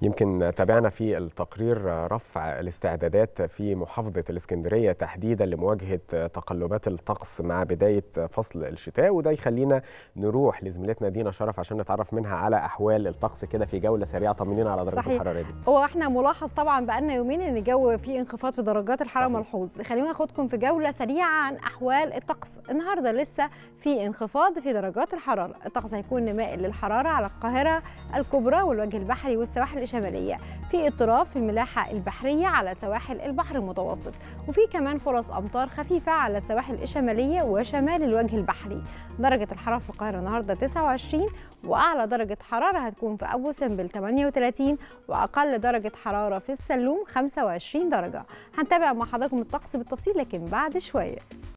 يمكن تابعنا في التقرير رفع الاستعدادات في محافظة الإسكندرية تحديدا لمواجهة تقلبات الطقس مع بداية فصل الشتاء وده يخلينا نروح لزميلتنا دينا شرف عشان نتعرف منها على أحوال الطقس كده في جولة سريعة طمنينا على درجة صحيح. الحرارة دي هو احنا ملاحظ طبعا بقالنا يومين ان الجو فيه انخفاض في درجات الحراره صحيح. ملحوظ خلينا ناخدكم في جوله سريعه عن احوال الطقس النهارده لسه في انخفاض في درجات الحراره الطقس هيكون مائل للحراره على القاهره الكبرى والوجه البحري والسواحل الشماليه في اضطراب في الملاحه البحريه على سواحل البحر المتوسط وفي كمان فرص امطار خفيفه على السواحل الشماليه وشمال الوجه البحري درجه الحراره في القاهره النهارده 29 واعلى درجه حراره هتكون في ابو سمبل 38 واقل درجه حراره في السلوم 25 درجه هنتابع مع حضراتكم الطقس بالتفصيل لكن بعد شويه